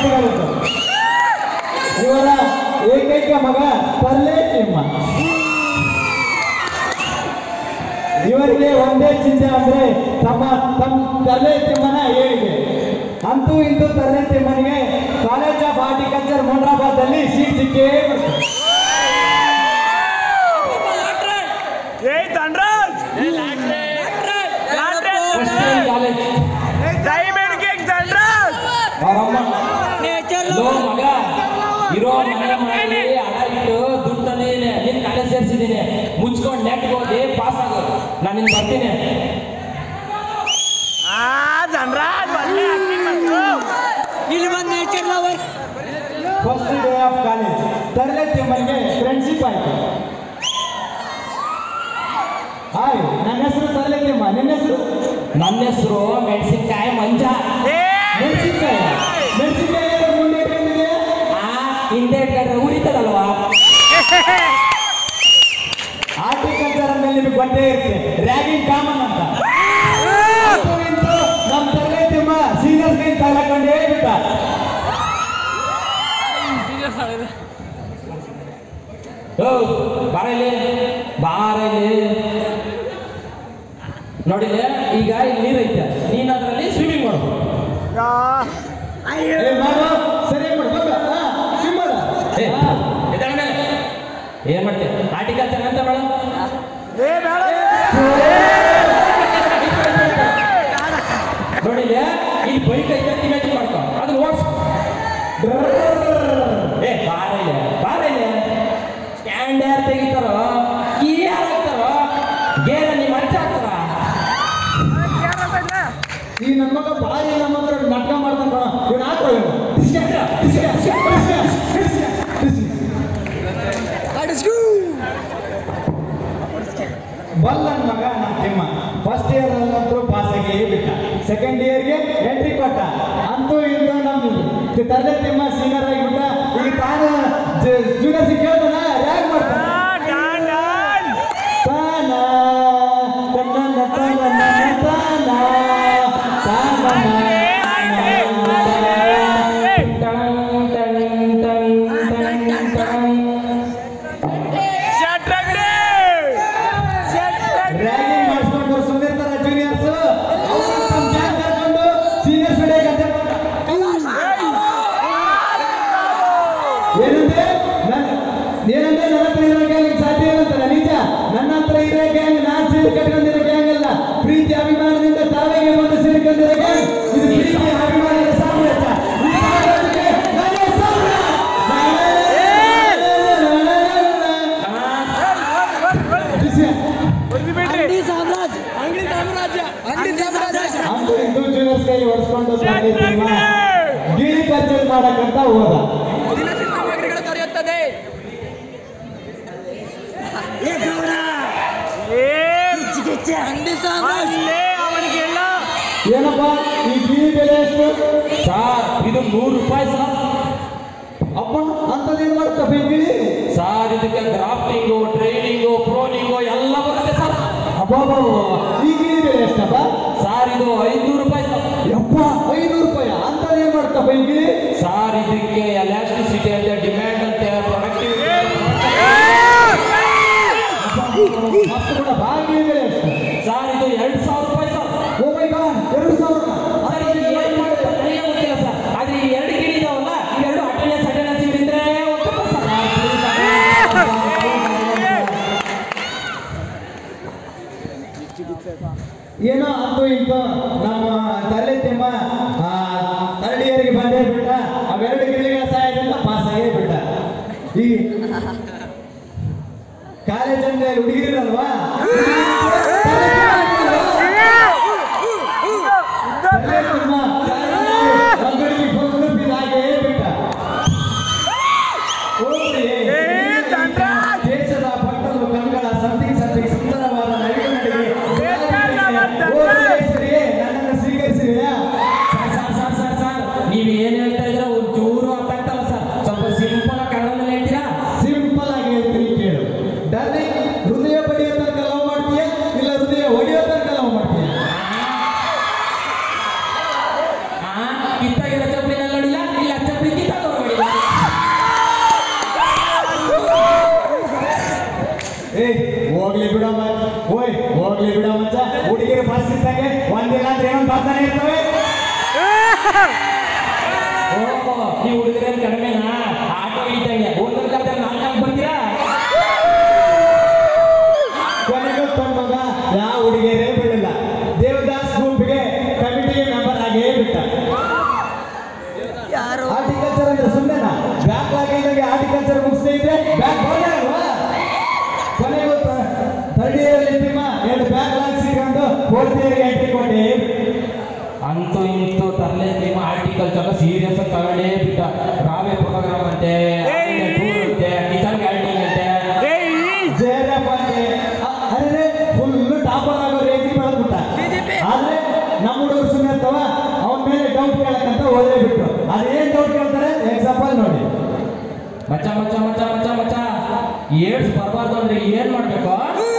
ವಿದ್ಯಾರ್ಥಿಗಳಿದ್ದು ಇವರ ಏಕೈಕ ಮಗ ತಲ್ಲೆ ತಿಮ್ಮ ಇವರಿಗೆ ಒಂದೇ ಚಿಂತೆ ಅಂದ್ರೆ ತಮ್ಮ ತಮ್ಮ ತಲೆ ತಿಮ್ಮನ ಏಳಿಗೆ ಅಂತೂ ಇಂತೂ ತಲೆ ತಿಮ್ಮನಿಗೆ ಕಾಲೇಜ್ ಆಫ್ ಹಾರ್ಟಿಕಲ್ಚರ್ ಮುಂಡ್ರಾಬಾದ್ ಅಲ್ಲಿ ಸೀಟ್ ಸಿಕ್ಕೇ ಬಿಡ್ತು. ಏ Dhanraj Christian college diamond king Dhanraj ಅವರಮ್ಮ ಲೋ ಮಗ ಇರೋ ಮನೆ ಮಾಡಿ ಹಣ ಇಟ್ಟು ದುಡ್ಡು ತಂದಿದ್ದೀನಿ ನಿನ್ ಕಾಲೇಜ್ ಸೇರಿಸಿದ್ದೀನಿ ಮುಚ್ಕೊಂಡು ನೆಟ್ಗೆ ಹೋಗಿ ಪಾಸ್ ಆಗೋದು ನಾನು ನಿನ್ ಬರ್ತೀನಿ ಆ ಧನ್ರಾಜ್ ಒಳ್ಳೆ acting ಮಾಡ್ತು. ಇಲ್ಲಿ ಬಂದು nature lover first day of college ತರಲೆ ತಿಮ್ಮನಿಗೆ ಫ್ರೆಂಡ್ಶಿಪ್ ಆಯ್ತು ಹಾಯ್ ನನ್ನ ಹೆಸರು ತರಲೆ ತಿಮ್ಮ ನಿನ್ನ ಹೆಸರು ನನ್ನ ಹೆಸರು ಮೆಣಸಿನ್ಕಾಯಿ ಮಂಜ ಏ ಮೆಣಸಿನ್ಕಾಯಿ ಮೆಣಸಿನ್ಕಾಯಿ ಮುಂದೆ ಇಟ್ಕೊಂಡಿದೆ ಆ ಹಿಂದೆ ಇಟ್ಕೊಂಡ್ರೆ ಉರಿತದಲ್ವಾ ಹಾರ್ಟಿಕಲ್ಚರ್ ಮೇಲೆ ನಿಮಗೆ ಗೊತ್ತೇ ಇರುತ್ತೆ ರ್ಯಾಗಿಂಗ್ ಕಾಮನ್ ಅಂತ ಅಂತೂ ಇಂತೂ ನಮ್ಮ ತರಲೆ ತಿಮ್ಮ ಸೀನಿಯರ್ ಕೈ ತಗೊಂಡೇ ಬಿಟ್ಟ ಓ ಬಾರಲ್ಲಿ ಬಾರಲ್ಲಿ ನೋಡಿಲೆ ಈಗ ಇಲ್ಲಿ ನೀರೈತೆ ನೀನ್ ಅದರಲ್ಲಿ ಸ್ವಿಮ್ಮಿಂಗ್ ಮಾಡು ಯಾ. ಏ ಮಾಡು ಸರಿ ಮಾಡು ಬಂದ ಸ್ವಿಮ್ ಮಾಡು ಏ ಎದ್ದೇಳ ಮೇಲೆ ಏನ್ ಮಾಡ್ತೀಯ ಹಾರ್ಟಿಕಲ್ಚರ್ ಅಂತ ಮಾಡು ಏ ಬೇಡ ನೋಡಿಲೆ ಇಲ್ಲಿ ಬೈಕ್ ಐತೆ ಇಮೇಜಿನ್ ಮಾಡ್ಕೊ ಅದನ್ನ ಓಡ್ಸ್ ಏ ಬಾರೈಲೆ ಬಾರೈಲೆ ಸ್ಟ್ಯಾಂಡ್ ಯಾರು ತೆಗಿತಾರೋ ಕೀ ಯಾರು ಹಾಕ್ತಾರೋ ಗೇರ ನಿಮ್ಮ ಅಜ್ಜ ಹಾಕ್ತಾರ ಈ ನನ್ನ ಮಗ ಭಾರಿ ನಮ್ಮ ಹತ್ರ ನಾಟಕ ಮಾಡ್ತಾನೆ ಕಣ ಇವ್ನು ಹಾಕೋ ಇವನು ಬಲ್ಲ ನನ್ನ ಮಗ ನಮ್ಮ ತಿಮ್ಮ ಫಸ್ಟ್ ಇಯರ್ ಅಂತೂ ಪಾಸ್ ಆಗಿ ಬಿಟ್ಟ ಸೆಕೆಂಡ್ ಇಯರ್ಗೆ ಎಂಟ್ರಿ ಕೊಟ್ಟ ಅಂತೂ ಇಂದು ನಮ್ಮ ತರಲೆ ತಿಮ್ಮ ಸೀನಿಯರ್ ಆಗಿಬಿಟ್ಟ ಈಗ ತಾನು ಜೂನಿಯರ್ ಕೇಳ್ತಾನ ರ್ಯಾಗ್ ಮಾಡ್ತಾನ ಡಾನ್ ಡಾನ್ ತಾನ ತನ್ನ ತನ್ನ ತಾನ ತಾನ ಶಟ್ರಗ್ರೆ ಶಟ್ರಗ್ರೆ ರ್ಯಾಗಿಂಗ್ ಮಾಡಿಸ್ಕೊಂಡು ಸುಂದಿರ್ತಾರ ಜೂನಿಯರ್ಸ್ ಅವ್ರು ತಮ್ಮ ಗ್ಯಾಂಗ್ ಕರ್ಕೊಂಡು ಸೀನಿಯರ್ಸ್ ಹಿಡಿಯಕಂತೆ ಏನಂತೆ ನನ್ ಏನಂತೆ ನನ್ನ ಹತ್ರ ಇರೋ ಗ್ಯಾಂಗ್ ಸಾಧ್ಯ ಇರುತ್ತಲ್ಲ ನಿಜ ನನ್ನ ಹತ್ರ ಇರೋ ಗ್ಯಾಂಗ್ ನಾನ್ ಸೀರೆ ಕಟ್ಕೊಂಡಿರೋ ಗ್ಯಾಂಗ್ ಅಲ್ಲ ಪ್ರೀತಿ ಅಭಿಮಾನದಿಂದ ತಾವೇಗೆ ಬಂದು ಸೇರಿಕೊಂಡಿರೋ ಗ್ಯಾಂಗ್ ಇದು ಪ್ರೀತಿ ಅಭಿಮಾನದ ಸಾಮ್ರಾಜ್ಯ ಈ ಸಾಮ್ರಾಜ್ಯಕ್ಕೆ ನಾನೇ ಸಾಮ್ರಾಜ್ಯ. ಬಿಸಿ. ಒಂದು ಬಿಡ್ರಿ ಅಂದು ಇಂದು ಜೂನಿಯರ್ಸ್ ಕೈಲಿ ಹೊಡ್ಸ್ಕೊಂಡು ತಂದೆ ತಿಮ್ಮ ಗಿಳಿ ಪರ್ಚೇಸ್ ಮಾಡಕ್ಕಂತ ಹೋದ ಏ ಅಲ್ಲೇ ಅವನಿಗೆಲ್ಲ ಏನಪ್ಪ ಈ ಗಿಳಿ ಬೆಲೆ ಎಷ್ಟು ಸಾರ್ ಇದು ನೂರು ರೂಪಾಯಿ ಸರ್ ಅಪ್ಪ ಅಂತದೇನ್ ಮಾಡ್ತಪ್ಪ ಈ ಗಿಳಿ ಸಾರ್ ಇದಕ್ಕೆ ಗ್ರಾಫ್ಟಿಂಗು ಟ್ರೈನಿಂಗು ಪ್ರೋನಿಂಗು ಎಲ್ಲ ಬರುತ್ತೆ ಸರ್ ಅಬ್ಬಾ ಈ ಗಿಳಿ ಬೆಲೆ ಎಷ್ಟಪ್ಪ ಸಾರ್ ಇದು ಐನೂರು ರೂಪಾಯಿ ಸರ್ ಯಪ್ಪ ಐನೂರು ರೂಪಾಯಿ ಅಂತದೇನ್ ಮಾಡ್ತಪ್ಪ ಈ ಗಿಳಿ ಸಾರ್ ಇದಕ್ಕೆ ಎಲಾಸ್ಟಿಸಿಟಿ ಅಂತೆ ಡಿಮ್ಯಾಂಡ್ ಅಂತೆ ಪ್ರೊಡಕ್ಟಿವಿಟಿ ಮಸ್ತ್ ಬಿಡಪ್ಪ ಆ ಗಿಳಿ ಬೆಲೆ ಎಷ್ಟು ಸಾರ್ ಇದು ಎರಡು ಸಾವಿರ ರೂಪಾಯಿ ಸರ್ ಓ ಮೈ ಗಾಡ್ ಎರಡು ಸಾವಿರ ಸರ್ ಇದು ಏನ್ ಮಾಡುತ್ತೆ ಅಂತ ನನಗೆ ಗೊತ್ತಿಲ್ಲ ಸರ್ ಆದ್ರೆ ಈ ಎರಡು ಗಿಳಿ ಇದಾವಲ್ಲ ಇವೆರಡು ಅಟೆಂಡೆನ್ಸ್ ಅಟೆಂಡೆನ್ಸ್ ಇವಿದ್ರೆ ಹೋಗ್ತದೆ ಸರ್ ಏನೋ ಅಂತೂ ಇಂತೂ ನಮ್ಮ ತಲೆ ತಿಮ್ಮ ಥರ್ಡ್ ಇಯರ್ಗೆ ಬಂದೇ ಬಿಟ್ಟ ಅವೆರಡು ಗಿಳಿಗಳ ಸಹಾಯದಿಂದ ಪಾಸ್ ಆಗೇ ಬಿಟ್ಟ ಈ ಕಾಲೇಜಲ್ಲಿ ಹುಡುಗಿರಲ್ವಾ ತಲೆ ತಿಮ್ಮ ಮಗಳಿಗೆ ಬಂದು ಬಿದ್ದಾಗೇ ಬಿಟ್ಟ ಹೋಗ್ಲಿ. ಏ, ಧನ್ರಾಜ್! ದೇಶದ ಪಟ್ಟದ ಕಂಗಳ ಸತ್ತಿಗೆ ಸತ್ತಿಗೆ ಸುಂದರವಾದ ನಡಿಗೆ ನಡಿಗೆ ಬೇಕಾದ ಧನ್ರಾಜ್! ಓ ದೇಶರಿಯೇ, ನನ್ನನ್ನು ಸ್ವೀಕರಿಸಿದೆಯಾ sir sir sir sir sir ನೀವು ಏನ್ ಹೇಳ್ತಾ ಇದ್ರ ಒಂಚೂರು ಅರ್ಥ ಆಗ್ತಲ್ಲ ಸರ್ ಸ್ವಲ್ಪ ಸಿಂಪಲ್ ಕನ್ನಡದಲ್ಲಿ ಹೇಳ್ತೀರಾ ಸಿಂಪಲ್ ಆಗಿ ಹೇಳ್ತೀನಿ ಕೇಳು ಡಾರ್ಲಿಂಗ್ ಹೃದಯ ಬಡಿಯೋ ತನಕ ಲವ್ ಮಾಡ್ತೀಯ ಇಲ್ಲ ಹೃದಯ ಹೊಡೆಯೋ ತನಕ ಲವ್ ಮಾಡ್ತೀಯ ಆ ಕಿತ್ತಾಗಿರೋ ಚಪ್ಪಲಿನಲ್ಲಿ ನೋಡಿಲ್ಲ ಇಲ್ಲ ಚಪ್ಪಲಿ ಓ ಈ ಹುಡುಗರೇನ್ ಕಡಿಮೆನಾ ಆಟೋ ಇದ್ದಂಗೆ ಒಂದೊಂದು ಕಡೆ ನಾಲ್ಕು ನಾಲ್ಕು ಬರ್ತೀರಾ ಕೊನೆಗೂ ಮಗ ಯಾವ ಹುಡುಗಿಯರೇ ಬಿಡಲಿಲ್ಲ ದೇವದಾಸ್ ಗುಂಪಿಗೆ ಕಮಿಟಿಗೆ ಮೆಂಬರ್ ಆಗೇ ಬಿಟ್ಟ ಹಾರ್ಟಿಕಲ್ಚರ್ ಅಂದ್ರೆ ಸುಮ್ಮನೆನಾ ಬ್ಯಾಕ್ ಆಗಿದ್ದಾಗ ಹಾರ್ಟಿಕಲ್ಚರ್ ಮುಗಿಸ್ತಾ ಇದ್ರೆ ಬ್ಯಾಕ್ ಅಲ್ವಾ ಕೊನೆಗೂ ಥರ್ಡ್ ಇಯರ್ ತಿಮ್ಮ ಎರಡು ಬ್ಯಾಕ್ ಲಾಗ್ ಸಿಕ್ಕೊಂಡು ಫೋರ್ತ್ ಇಯರ್ ಎಂಟ್ರಿ ಕೊಟ್ಟೆ ಅಂತೂ ಇಂತೂ ತರಲೆ ನಿಮ್ಮ ಆರ್ಟಿಕಲ್ಚರ್ ಸೀರಿಯಸ್ ಆಗಿ ತಗೊಂಡೇ ಬಿಟ್ಟ ರಾವೆ ಪ್ರೋಗ್ರಾಮ್ ಅಂತೆ ಟೂರ್ ಅಂತೆ ಕಿಚನ್ ಗಾರ್ಡನಿಂಗ್ ಅಂತೆ ಏಯ್ ಜಯರಪ್ಪ ಅರೆ ಫುಲ್ ಟಾಪರ್ ಆಗೋ ರೇಂಜಿಗೆ ಬೆಳೆದ್ಬಿಟ್ಟ ಆದ್ರೆ ನಮ್ಮ ಹುಡುಗರು ಸುಮ್ಮನೆ ಇರ್ತಾವ ಅವನ ಮೇಲೆ ಡೌಟ್ ಕೇಳಕ್ಕಂತ ಓದೇ ಬಿಟ್ರು ಅದೇನ್ ಡೌಟ್ ಕೇಳ್ತಾರೆ ಎಕ್ಸಾಂಪಲ್ ನೋಡಿ ಮಚ್ಚ ಮಚ್ಚ ಮಚ್ಚ ಮಚ್ಚ ಮಚ್ಚ ಏಡ್ಸ್ ಬರಬಾರ್ದು ಅಂದ್ರೆ ಏನ್ ಮಾಡ್ಬೇಕು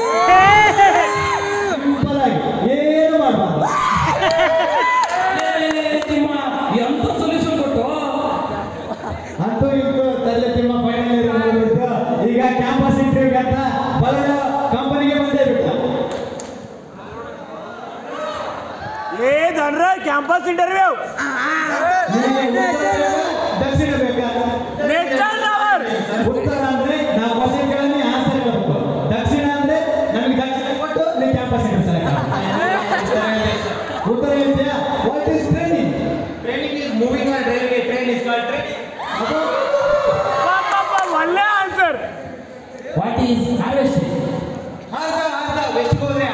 ಸಿಂಪಲ್ ಆಗಿ ಏನು ಮಾಡಬಾರ್ದು ಏ, ತಿಮ್ಮ ಎಂತ ಸೊಲ್ಯೂಷನ್ ಕೊಟ್ಟು ಅಂತೂ ಇಂತೂ ತಲೆ ತಿಮ್ಮ ಫೈನಲ್ ಇರೋದು ಈಗ ಕ್ಯಾಂಪಸ್ ಇಂಟರ್ವ್ಯೂ ಅಂತ ಬರೋಣ ಕಂಪನಿಗೆ ಬಂದೇ ಬಿಟ್ಟ ಏ ಧನರಾಜ್ ಕ್ಯಾಂಪಸ್ ಇಂಟರ್ವ್ಯೂ ನಿನಗೆ ಉತ್ತರ ದಕ್ಷಿಣ ಬೇಕಾ ನೆಚ್ಚಲ್ ಅವರ್ ಉತ್ತರ ಅಂದ್ರೆ ನಾವು ಕ್ವಶನ್ಗಳಲ್ಲಿ ಆನ್ಸರ್ ಹೇಳ್ಬೇಕು ದಕ್ಷಿಣ ಅಂದ್ರೆ ನಮಗೆ ದಕ್ಷಿಣ ಕೊಟ್ಟು ನೀವು ಕ್ಯಾಂಪಸ್ ಸೆಲೆಕ್ಟ್ ಉತ್ತರ ಹೇಳ್ತೀಯಾ what is training Training is moving on railway train is called training. ಅದು ಒಳ್ಳೆ ಆನ್ಸರ್ ವಾಟ್ ಈಸ್ ಹಾರ್ವೆಸ್ಟಿಂಗ್ ಅರ್ಧ ಅರ್ಧ ವೆಸ್ಟ್ ಹೋದ್ರೆ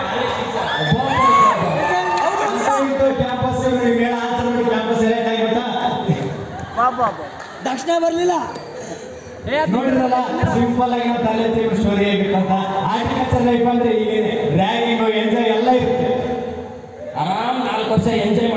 ಕ್ಯಾಂಪಸ್ ಹೇಳ ಆನ್ಸರ್ ಮಾಡಿ ಕ್ಯಾಂಪಸ್ ಸೆಲೆಕ್ಟ್ ಆಗಿಬಿಟ್ಟ ಪಾಪ ದಕ್ಷಿಣ ಬರಲಿಲ್ಲ ನೋಡಿದ್ರಲ್ಲ ಸಿಂಪಲ್ ಆಗಿ ನಾವು ತಲೆ ತಿರುಗಿ ಸ್ಟೋರಿ ಆಗಿರ್ತಂತ ಆರ್ಟಿಕಲ್ಚರ್ ಲೈಫ್ ಅಂದ್ರೆ ಈಗೇನೆ ರ್ಯಾಗಿಂಗ್ ಎಂಜಾಯ್ ಎಲ್ಲ ಇರುತ್ತೆ ಆರಾಮ್ ನಾಲ್ಕು ವರ್ಷ ಎಂಜಾಯ್